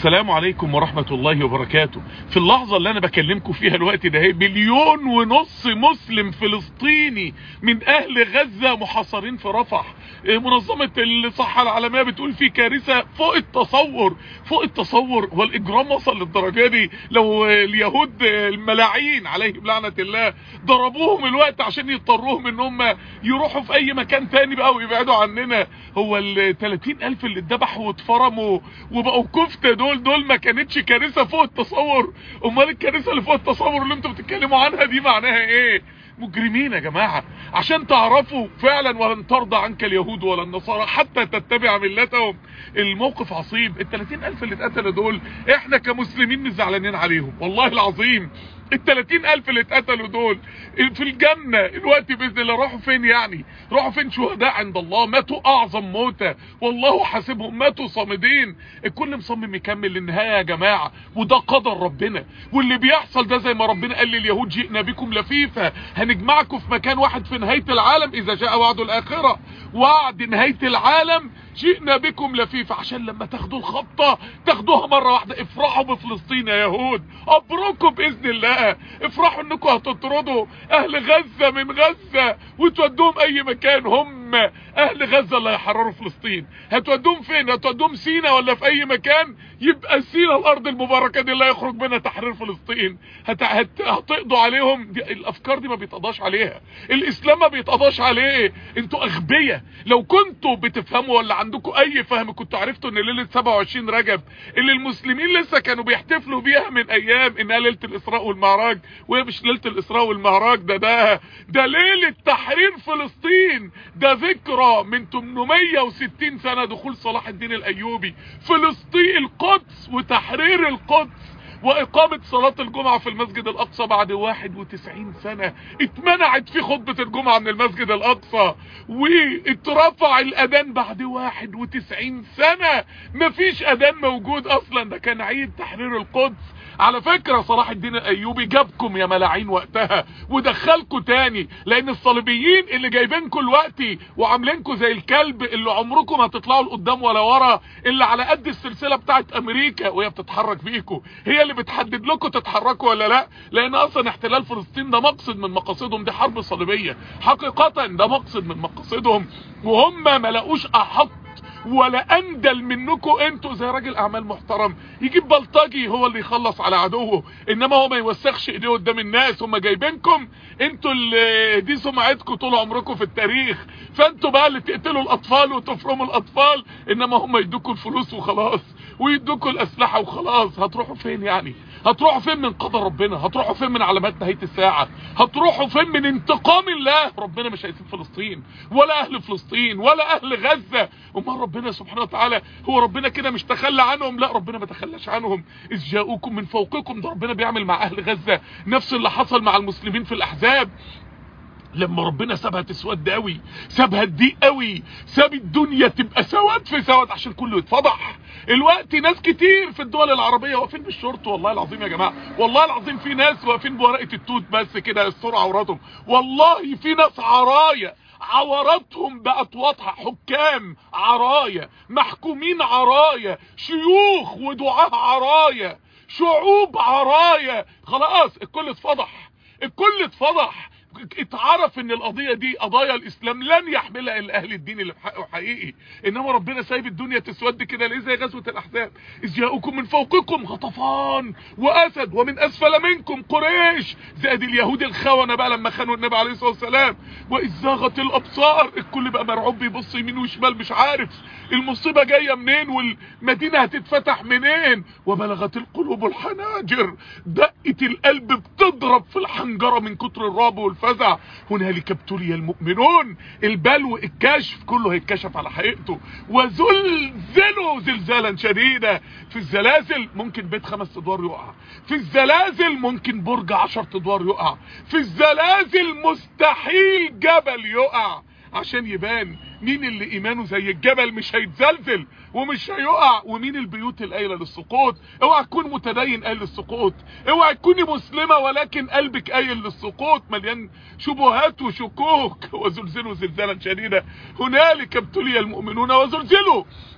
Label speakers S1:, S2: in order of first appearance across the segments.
S1: السلام عليكم ورحمة الله وبركاته في اللحظة اللي انا بكلمكم فيها الوقت ده هي مليون ونص مسلم فلسطيني من اهل غزة محاصرين في رفح منظمة الصحة العالمية بتقول في كارثة فوق التصور فوق التصور والاجرام وصل للدرجة دي لو اليهود الملاعين عليهم لعنة الله ضربوهم الوقت عشان يضطروهم ان هم يروحوا في اي مكان تاني بقى ويبعدوا عننا هو ال 30 الف اللي اتذبحوا واتفرموا وبقوا كفتة دول دول ما كانتش كارثة فوق التصور امال الكارثة اللي فوق التصور اللي انتوا بتتكلموا عنها دي معناها ايه مجرمين يا جماعة عشان تعرفوا فعلا ولن ترضى عنك اليهود ولا النصارى حتى تتبع ملتهم الموقف عصيب ال 30 الف اللي اتقتلوا دول احنا كمسلمين مش زعلانين عليهم والله العظيم ال 30 الف اللي اتقتلوا دول في الجنة الوقت باذن الله راحوا فين يعني راحوا فين شهداء عند الله ماتوا اعظم موتى والله حاسبهم ماتوا صامدين الكل مصمم يكمل للنهاية يا جماعة وده قدر ربنا واللي بيحصل ده زي ما ربنا قال لليهود جئنا بكم لفيفة هنجمعكم في مكان واحد في نهاية العالم اذا جاء وعد الاخرة وعد نهاية العالم جئنا بكم لفيفة عشان لما تاخدوا الخطة تاخدوها مرة واحدة افرحوا بفلسطين يا يهود ابروكم باذن الله افرحوا انكم هتطردوا اهل غزة من غزة وتودوهم اي مكان هم اهل غزة اللي هيحرروا فلسطين هتودوهم فين هتودوهم سينا ولا في اي مكان يبقى سينا الارض المباركة دي اللي هيخرج منها تحرير فلسطين هت... هت... هتقضوا عليهم دي... الافكار دي ما بيتقضاش عليها الاسلام ما بيتقضاش عليه انتوا اغبياء لو كنتوا بتفهموا ولا عندكم اي فهم كنتوا عرفتوا ان ليلة 27 رجب اللي المسلمين لسه كانوا بيحتفلوا بيها من ايام انها ليلة الاسراء والمعراج وهي مش ليلة الاسراء والمعراج ده ده ده ليلة تحرير فلسطين ده ذكرى من 860 سنة دخول صلاح الدين الايوبي فلسطين القدس وتحرير القدس واقامة صلاة الجمعة في المسجد الاقصى بعد 91 سنة اتمنعت في خطبة الجمعة من المسجد الاقصى واترفع الاذان بعد 91 سنة مفيش اذان موجود اصلا ده كان عيد تحرير القدس على فكرة صلاح الدين الايوبي جابكم يا ملاعين وقتها ودخلكم تاني لان الصليبيين اللي جايبينكم الوقتي وعاملينكم زي الكلب اللي عمركم ما تطلعوا لقدام ولا ورا اللي على قد السلسلة بتاعت امريكا وهي بتتحرك بيكم هي اللي بتحدد لكم تتحركوا ولا لا لان اصلا احتلال فلسطين ده مقصد من مقاصدهم دي حرب صليبية حقيقة ده مقصد من مقاصدهم وهم ما لقوش احط ولا اندل منكم انتوا زي راجل اعمال محترم يجيب بلطجي هو اللي يخلص على عدوه انما هو ما يوسخش ايديه قدام الناس هم جايبينكم انتوا اللي دي سمعتكم طول عمركم في التاريخ فانتوا بقى اللي تقتلوا الاطفال وتفرموا الاطفال انما هم يدوكوا الفلوس وخلاص ويدوكوا الاسلحه وخلاص هتروحوا فين يعني هتروحوا فين من قدر ربنا هتروحوا فين من علامات نهايه الساعه هتروحوا فين من انتقام الله ربنا مش هيسيب فلسطين ولا اهل فلسطين ولا اهل غزه امال ربنا سبحانه وتعالى هو ربنا كده مش تخلى عنهم لا ربنا ما تخلاش عنهم اذ جاءوكم من فوقكم ده ربنا بيعمل مع اهل غزه نفس اللي حصل مع المسلمين في الاحزاب لما ربنا سابها تسود قوي سابها تضيق قوي ساب الدنيا تبقى سواد في سواد عشان كله يتفضح الوقت ناس كتير في الدول العربية واقفين بالشرط والله العظيم يا جماعة والله العظيم في ناس واقفين بورقة التوت بس كده يستروا عوراتهم والله في ناس عرايا عوراتهم بقت واضحة حكام عرايا محكومين عرايا شيوخ ودعاة عرايا شعوب عرايا خلاص الكل اتفضح الكل اتفضح اتعرف ان القضية دي قضايا الاسلام لن يحملها الا اهل الدين اللي بحقه حقيقي انما ربنا سايب الدنيا تسود كده ليه زي غزوة الاحزاب اذ جاءوكم من فوقكم غطفان واسد ومن اسفل منكم قريش زائد اليهود الخونة بقى لما خانوا النبي عليه الصلاة والسلام واذ زاغت الابصار الكل بقى مرعوب بيبص يمين وشمال مش عارف المصيبة جاية منين والمدينة هتتفتح منين وبلغت القلوب الحناجر دقة القلب بتضرب في الحنجرة من كتر الرعب والفزع هنالك ابتلي المؤمنون البلو الكشف كله هيتكشف على حقيقته وزلزلوا زلزالا شديدا في الزلازل ممكن بيت خمس ادوار يقع في الزلازل ممكن برج عشر ادوار يقع في الزلازل مستحيل جبل يقع عشان يبان مين اللي ايمانه زي الجبل مش هيتزلزل ومش هيقع ومين البيوت القايله للسقوط اوعى تكون متدين قايل للسقوط اوعى تكوني مسلمه ولكن قلبك قايل للسقوط مليان شبهات وشكوك وزلزلوا زلزالا شديدا هنالك ابتلي المؤمنون وزلزلوا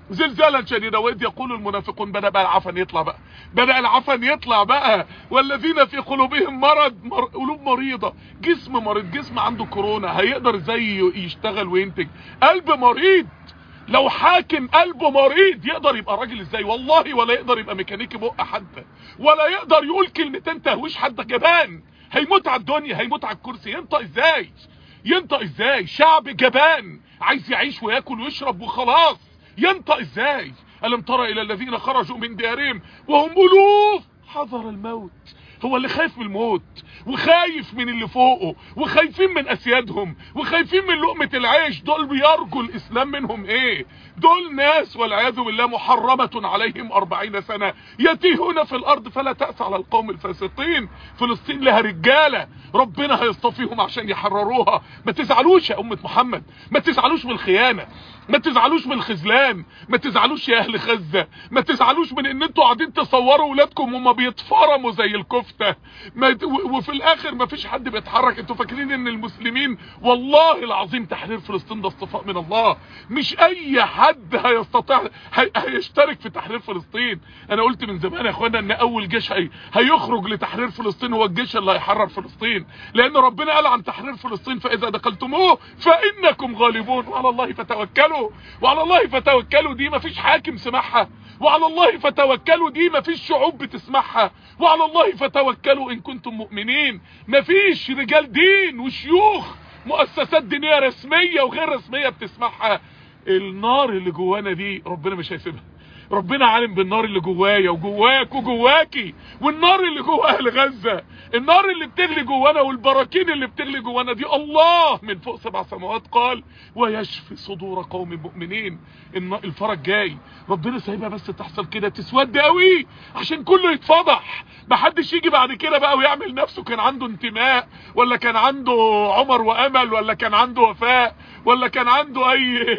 S1: زلزالا شديدا واذ يقول المنافقون بدا بقى العفن يطلع بقى بدا العفن يطلع بقى والذين في قلوبهم مرض مر... قلوب مريضه جسم مريض جسم عنده كورونا هيقدر ازاي يشتغل وينتج قلب مريض لو حاكم قلبه مريض يقدر يبقى راجل ازاي والله ولا يقدر يبقى ميكانيكي بق حتى ولا يقدر يقول كلمتين تهويش حد جبان هيموت على الدنيا هيموت على الكرسي ينطق ازاي ينطق ازاي شعب جبان عايز يعيش وياكل ويشرب وخلاص ينطق ازاي ألم ترى إلى الذين خرجوا من ديارهم وهم ألوف حذر الموت هو اللي خايف من الموت وخايف من اللي فوقه وخايفين من اسيادهم وخايفين من لقمة العيش دول بيرجوا الاسلام منهم ايه دول ناس والعياذ بالله محرمة عليهم اربعين سنة يتيهون في الارض فلا تأس على القوم الفاسقين فلسطين لها رجالة ربنا هيصطفيهم عشان يحرروها ما تزعلوش يا امة محمد ما تزعلوش من الخيانة ما تزعلوش من الخذلان ما تزعلوش يا اهل غزه ما تزعلوش من ان انتوا قاعدين تصوروا ولادكم وهم بيتفرموا زي الكفته ما وفي الاخر ما فيش حد بيتحرك انتوا فاكرين ان المسلمين والله العظيم تحرير فلسطين ده اصطفاء من الله مش اي حد هيستطيع هي... هيشترك في تحرير فلسطين انا قلت من زمان يا اخوانا ان اول جيش هي... هيخرج لتحرير فلسطين هو الجيش اللي هيحرر فلسطين لان ربنا قال عن تحرير فلسطين فاذا دخلتموه فانكم غالبون وعلى الله فتوكلوا وعلى الله فتوكلوا دي مفيش حاكم سمعها وعلى الله فتوكلوا دي مفيش شعوب بتسمعها وعلى الله فتوكلوا ان كنتم مؤمنين مفيش رجال دين وشيوخ مؤسسات دينية رسمية وغير رسمية بتسمعها النار اللي جوانا دي ربنا مش هيسيبها ربنا عالم بالنار اللي جوايا وجواك وجواكي والنار اللي جوا اهل غزه النار اللي بتغلي جوانا والبراكين اللي بتغلي جوانا دي الله من فوق سبع سماوات قال ويشفي صدور قوم مؤمنين الفرج جاي ربنا سايبها بس تحصل كده تسود قوي عشان كله يتفضح محدش يجي بعد كده بقى ويعمل نفسه كان عنده انتماء ولا كان عنده عمر وامل ولا كان عنده وفاء ولا كان عنده اي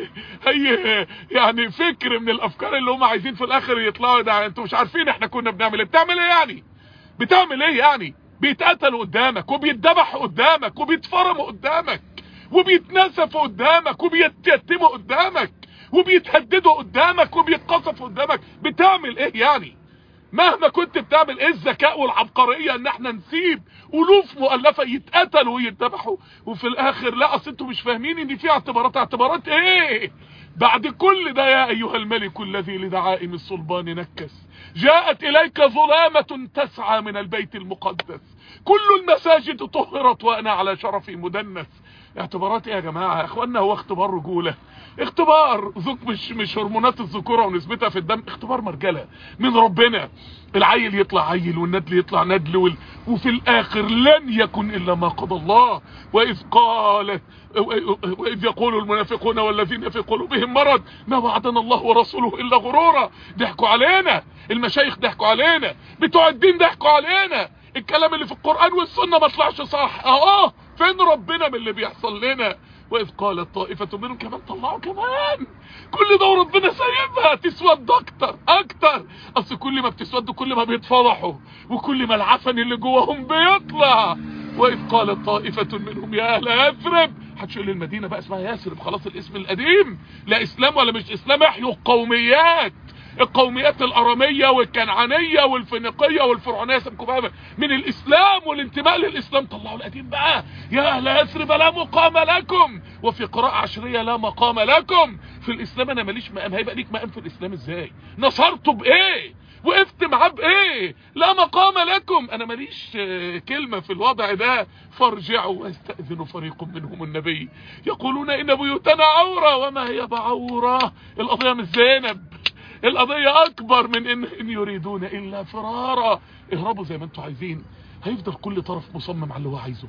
S1: اي يعني فكر من الافكار اللي هم عايزين في الاخر يطلعوا ده انتوا مش عارفين احنا كنا بنعمل ايه بتعمل ايه يعني بتعمل ايه يعني بيتقتلوا قدامك وبيتذبحوا قدامك وبيتفرموا قدامك وبيتنسفوا قدامك وبيتيتموا قدامك وبيتهددوا قدامك وبيتقصفوا قدامك بتعمل ايه يعني مهما كنت بتعمل ايه الذكاء والعبقريه ان احنا نسيب الوف مؤلفه يتقتلوا ويتذبحوا وفي الاخر لا اصل انتوا مش فاهمين ان في اعتبارات اعتبارات ايه بعد كل ده يا ايها الملك الذي لدعائم الصلبان نكس جاءت اليك ظلامه تسعى من البيت المقدس كل المساجد طهرت وانا على شرفي مدنس اعتبارات ايه يا جماعه يا اخوانا هو اختبار رجوله اختبار ذوق مش مش هرمونات الذكوره ونسبتها في الدم اختبار مرجله من ربنا العيل يطلع عيل والندل يطلع ندل وال... وفي الاخر لن يكن الا ما قضى الله واذ قال واذ يقول المنافقون والذين في قلوبهم مرض ما وعدنا الله ورسوله الا غرورا ضحكوا علينا المشايخ ضحكوا علينا بتوع الدين ضحكوا علينا الكلام اللي في القران والسنه ما طلعش صح اهو فين ربنا من اللي بيحصل لنا واذ قالت طائفة منهم كمان طلعوا كمان كل ده ربنا سايبها تسود اكتر اكتر اصل كل ما بتسود كل ما بيتفضحوا وكل ما العفن اللي جواهم بيطلع واذ قالت طائفة منهم يا اهل يثرب هتشيل المدينة بقى اسمها يثرب خلاص الاسم القديم لا اسلام ولا مش اسلام احيوا القوميات القوميات الارامية والكنعانية والفينيقية والفرعونية سمكوا بقى من الاسلام والانتماء للاسلام طلعوا القديم بقى يا اهل يثرب لا مقام لكم وفي قراءة عشرية لا مقام لكم في الاسلام انا ماليش مقام هيبقى ليك مقام في الاسلام ازاي نصرته بايه وقفت معاه بايه لا مقام لكم انا ماليش كلمة في الوضع ده فارجعوا واستأذن فريق منهم النبي يقولون ان بيوتنا عورة وما هي بعورة القضية مش زينب القضية اكبر من ان, إن يريدون الا فرارا اهربوا زي ما انتوا عايزين هيفضل كل طرف مصمم على اللي هو عايزه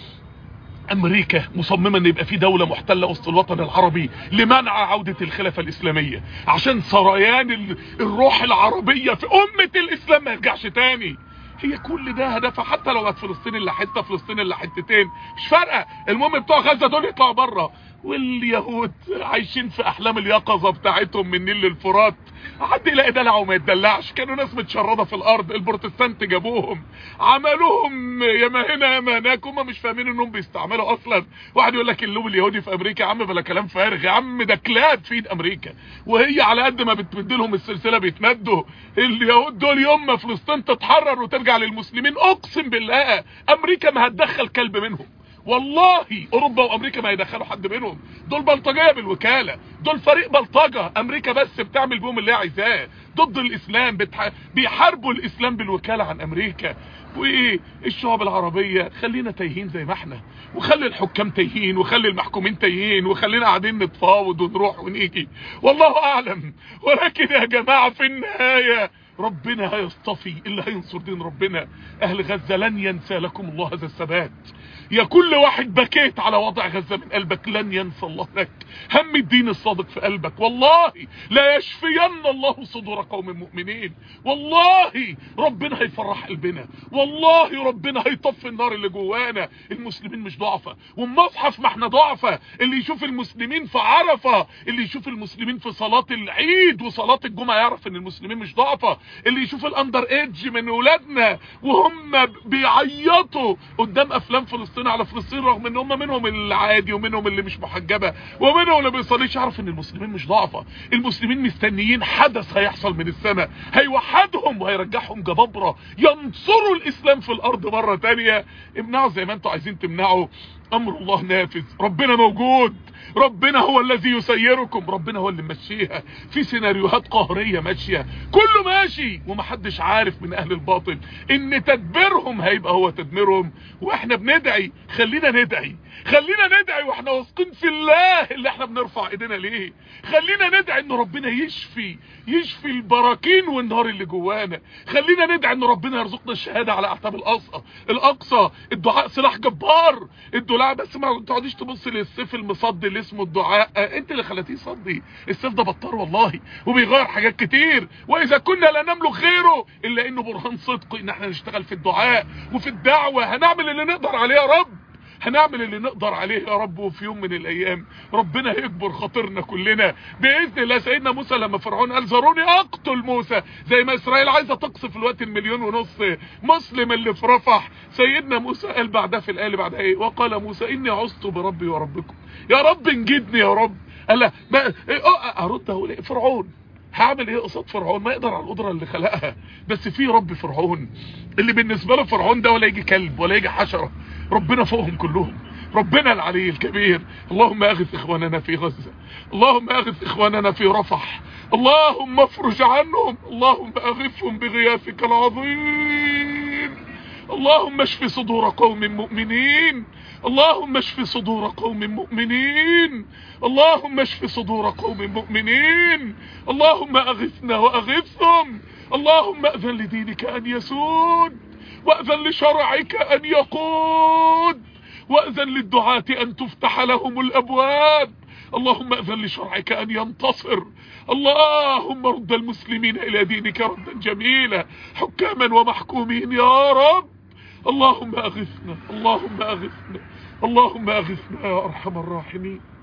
S1: امريكا مصممه ان يبقى في دولة محتلة وسط الوطن العربي لمنع عودة الخلافة الاسلامية عشان سريان الروح العربية في امة الاسلام ما يرجعش تاني هي كل ده هدفها حتى لو كانت فلسطين اللي حته فلسطين اللي حتتين مش فارقه المهم بتوع غزه دول يطلعوا بره واليهود عايشين في احلام اليقظه بتاعتهم من نيل للفرات حد يلاقي دلع وما يتدلعش كانوا ناس متشردة في الارض البروتستانت جابوهم عملوهم ياما هنا ياما هناك هم مش فاهمين انهم بيستعملوا اصلا واحد يقول لك اللوب اليهودي في امريكا يا عم بلا كلام فارغ يا عم ده كلاب في ايد امريكا وهي على قد ما بتمد لهم السلسله بيتمدوا اليهود دول يوم ما فلسطين تتحرر وترجع للمسلمين اقسم بالله امريكا ما هتدخل كلب منهم والله اوروبا وامريكا ما يدخلوا حد منهم دول بلطجيه بالوكاله دول فريق بلطجه امريكا بس بتعمل بهم اللي هي عايزاه ضد الاسلام بتح... بيحاربوا الاسلام بالوكاله عن امريكا وايه الشعب العربيه خلينا تايهين زي ما احنا وخلي الحكام تايهين وخلي المحكومين تايهين وخلينا قاعدين نتفاوض ونروح ونيجي والله اعلم ولكن يا جماعه في النهايه ربنا هيصطفي اللي هينصر دين ربنا اهل غزة لن ينسى لكم الله هذا الثبات يا كل واحد بكيت على وضع غزة من قلبك لن ينسى الله لك هم الدين الصادق في قلبك والله لا يشفين الله صدور قوم مؤمنين والله ربنا هيفرح قلبنا والله ربنا هيطفي النار اللي جوانا المسلمين مش ضعفة والمصحف ما احنا ضعفة اللي يشوف المسلمين في عرفة اللي يشوف المسلمين في صلاة العيد وصلاة الجمعة يعرف ان المسلمين مش ضعفة اللي يشوف الاندر ايدج من ولادنا وهم بيعيطوا قدام افلام فلسطين على فلسطين رغم ان هم منهم العادي ومنهم اللي مش محجبه ومنهم اللي بيصليش يعرف ان المسلمين مش ضعفه المسلمين مستنيين حدث هيحصل من السماء هيوحدهم وهيرجعهم جبابره ينصروا الاسلام في الارض مره تانية امنعوا زي ما انتوا عايزين تمنعوا امر الله نافذ ربنا موجود ربنا هو الذي يسيركم ربنا هو اللي ماشيها في سيناريوهات قهريه ماشيه كله ماشي ومحدش عارف من اهل الباطل ان تدبيرهم هيبقى هو تدميرهم واحنا بندعي خلينا ندعي خلينا ندعي واحنا واثقين في الله اللي احنا بنرفع ايدينا ليه خلينا ندعي ان ربنا يشفي يشفي البراكين والنار اللي جوانا خلينا ندعي ان ربنا يرزقنا الشهاده على اعتاب الاقصى الاقصى الدعاء سلاح جبار الدعاء بس ما تقعديش تبص للسيف المصدي اللي اسمه الدعاء انت اللي خليتيه يصدي السيف ده بطار والله وبيغير حاجات كتير واذا كنا لا نملك غيره الا انه برهان صدق ان احنا نشتغل في الدعاء وفي الدعوه هنعمل اللي نقدر عليه يا رب هنعمل اللي نقدر عليه يا رب وفي يوم من الايام ربنا هيكبر خاطرنا كلنا باذن الله سيدنا موسى لما فرعون قال زاروني اقتل موسى زي ما اسرائيل عايزه تقصف الوقت المليون ونص مسلم اللي في رفح سيدنا موسى قال بعدها في الايه اللي بعدها ايه وقال موسى اني عصت بربي وربكم يا رب انجدني يا رب قال لا ما ارد اقول ايه فرعون هعمل ايه قصاد فرعون ما يقدر على القدره اللي خلقها بس في رب فرعون اللي بالنسبه له فرعون ده ولا يجي كلب ولا يجي حشره ربنا فوقهم كلهم ربنا العلي الكبير اللهم اغث اخواننا في غزة اللهم اغث اخواننا في رفح اللهم افرج عنهم اللهم اغثهم بغياثك العظيم اللهم اشف صدور قوم مؤمنين اللهم اشف صدور قوم مؤمنين اللهم اشف صدور قوم مؤمنين اللهم اغثنا واغثهم اللهم اذن لدينك ان يسود واذن لشرعك ان يقود واذن للدعاة ان تفتح لهم الابواب اللهم اذن لشرعك ان ينتصر اللهم رد المسلمين الى دينك ردا جميلا حكاما ومحكومين يا رب اللهم اغثنا اللهم اغثنا اللهم اغثنا يا ارحم الراحمين